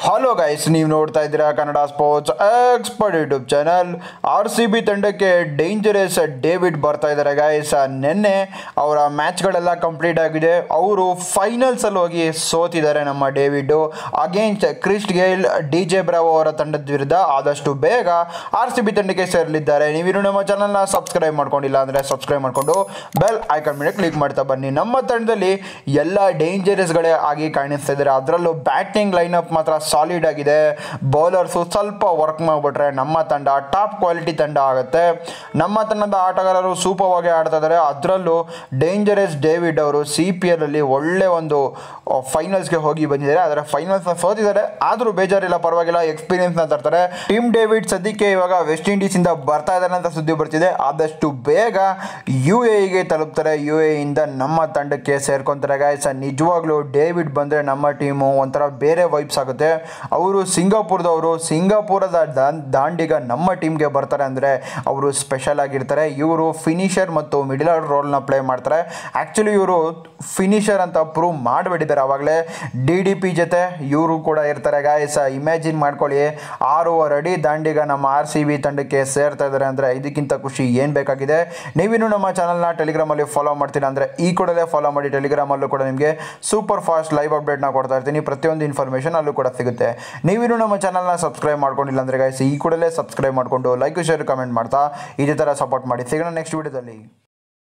hello guys ನೀವು ನೋಡ್ತಾ ಇದ್ದೀರಾ Kannada sports expert YouTube channel R C B ತಂಡಕ್ಕೆ ಡೇಂಜರಸ್ ಡೇವಿಡ್ ಬರ್ತಾ ಇದ್ದಾರೆ ಗೈಸ್ ನಿನ್ನೆ ಅವರ ಮ್ಯಾಚ್ಗಳೆಲ್ಲ ಕಂಪ್ಲೀಟ್ ಆಗಿದೆ ಅವರು ಫೈನಲ್ಸಲ್ಲಿ ಹೋಗಿ ಸೋತಿದ್ದಾರೆ ನಮ್ಮ David against Chris Gayle D J Bravo ಅವರ ತಂಡದ ವಿರುದ್ಧ ಆದಷ್ಟು ಬೇಗ ಆರ್ ಸಿ ಬಿ ತಂಡಕ್ಕೆ ಸೇರಲಿದ್ದಾರೆ ನೀವಿನ್ನು ನಮ್ಮ ಚಾನಲ್ನ ಸಬ್ಸ್ಕ್ರೈಬ್ ಮಾಡ್ಕೊಂಡಿಲ್ಲ ಅಂದರೆ ಸಬ್ಸ್ಕ್ರೈಬ್ ಮಾಡಿಕೊಂಡು ಬೆಲ್ ಐಕಾನ್ ಮೇಲೆ ಕ್ಲಿಕ್ ಮಾಡ್ತಾ ಬನ್ನಿ ನಮ್ಮ ತಂಡದಲ್ಲಿ ಎಲ್ಲ ಡೇಂಜರಸ್ಗಳೇ ಆಗಿ ಕಾಣಿಸ್ತಾ ಇದ್ದಾರೆ ಅದರಲ್ಲೂ ಬ್ಯಾಟಿಂಗ್ ಲೈನಪ್ ಮಾತ್ರ ಸಾಲಿಡ್ ಆಗಿದೆ ಬೌಲರ್ಸು ಸ್ವಲ್ಪ ವರ್ಕ್ ಮಾಡಿಬಿಟ್ರೆ ನಮ್ಮ ತಂಡ ಟಾಪ್ ಕ್ವಾಲಿಟಿ ತಂಡ ಆಗುತ್ತೆ ನಮ್ಮ ತಂಡದ ಆಟಗಾರರು ಸೂಪರ್ವಾಗಿ ಆಡ್ತಾ ಇದ್ದಾರೆ ಅದರಲ್ಲೂ ಡೇಂಜರಸ್ ಡೇವಿಡ್ ಅವರು ಸಿ ಪಿ ಎಲ್ ಅಲ್ಲಿ ಒಳ್ಳೆ ಒಂದು ಫೈನಲ್ಸ್ಗೆ ಹೋಗಿ ಬಂದಿದ್ದಾರೆ ಆದರೆ ಫೈನಲ್ಸ್ನ ಸೋತಿದ್ದಾರೆ ಆದರೂ ಬೇಜಾರಿಲ್ಲ ಪರವಾಗಿಲ್ಲ ಎಕ್ಸ್ಪೀರಿಯನ್ಸ್ನ ತರ್ತಾರೆ ಟೀಮ್ ಡೇವಿಡ್ ಸದ್ಯಕ್ಕೆ ಇವಾಗ ವೆಸ್ಟ್ ಇಂಡೀಸಿಂದ ಬರ್ತಾ ಇದ್ದಾರೆ ಅಂತ ಸುದ್ದಿ ಬರ್ತಿದೆ ಆದಷ್ಟು ಬೇಗ ಯು ಎಗೆ ತಲುಪ್ತಾರೆ ಯು ಇಂದ ನಮ್ಮ ತಂಡಕ್ಕೆ ಸೇರ್ಕೊಂತಾರೆ ಗಾಯಸ ನಿಜವಾಗ್ಲೂ ಡೇವಿಡ್ ಬಂದರೆ ನಮ್ಮ ಟೀಮು ಒಂಥರ ಬೇರೆ ವೈಬ್ಸ್ ಆಗುತ್ತೆ ಅವರು ಸಿಂಗಾಪುರದವರು ಸಿಂಗಾಪುರದ ದಾ- ದಾಂಡಿಗ ನಮ್ಮ ಟೀಮ್ಗೆ ಬರ್ತಾರೆ ಅಂದರೆ ಅವರು ಸ್ಪೆಷಲ್ ಆಗಿರ್ತಾರೆ ಇವರು ಫಿನಿಷರ್ ಮತ್ತು ಮಿಡಲ್ ಆರ್ಡರ್ ರೋಲ್ನ ಪ್ಲೇ ಮಾಡ್ತಾರೆ ಆ್ಯಕ್ಚುಲಿ ಇವರು ಫಿನಿಷರ್ ಅಂತ ಪ್ರೂವ್ ಮಾಡಿಬಿಟ್ಟಿದ್ದಾರೆ ಆವಾಗಲೇ ಡಿ ಡಿ ಪಿ ಜೊತೆ ಇವರು ಕೂಡ ಇರ್ತಾರೆ ಗಾಯಸ ಇಮ್ಯಾಜಿನ್ ಮಾಡ್ಕೊಳ್ಳಿ ಆರೂವರೆ ಅಡಿ ದಾಂಡಿಗ ನಮ್ಮ ಆರ್ ಸಿ ಬಿ ತಂಡಕ್ಕೆ ಸೇರ್ತಾ ಇದ್ದಾರೆ ಅಂದರೆ ಇದಕ್ಕಿಂತ ಖುಷಿ ಏನು ಬೇಕಾಗಿದೆ ನೀವಿನ್ನು ನಮ್ಮ ಚಾನಲ್ನ ಟೆಲಿಗ್ರಾಮಲ್ಲಿ ಫಾಲೋ ಮಾಡ್ತೀರಾ ಅಂದರೆ ಈ ಕೂಡಲೇ ಫಾಲೋ ಮಾಡಿ ಟೆಲಿಗ್ರಾಮಲ್ಲೂ ಕೂಡ ನಿಮಗೆ ಸೂಪರ್ ಫಾಸ್ಟ್ ಲೈವ್ ಅಪ್ಡೇಟ್ನ ಕೊಡ್ತಾ ಇರ್ತೀನಿ ಪ್ರತಿಯೊಂದು ಇನ್ಫಾರ್ಮೇಷನ್ ಅಲ್ಲೂ ಕೂಡ ಸಿಗುತ್ತೆ ನೀವಿನ್ನು ನಮ್ಮ ಚಾನಲ್ನ ಸಬ್ಸ್ಕ್ರೈಬ್ ಮಾಡ್ಕೊಂಡಿಲ್ಲ ಅಂದರೆ ಗಾಯ್ಸ್ ಈ ಕೂಡಲೇ ಸಬ್ಸ್ಕ್ರೈಬ್ ಮಾಡಿಕೊಂಡು ಲೈಕ್ ಶೇರ್ ಕಮೆಂಟ್ ಮಾಡ್ತಾ ಇದೇ ಥರ ಸಪೋರ್ಟ್ ಮಾಡಿ ಸಿಗೋಣ ನೆಕ್ಸ್ಟ್ ವಿಡಿಯೋದಲ್ಲಿ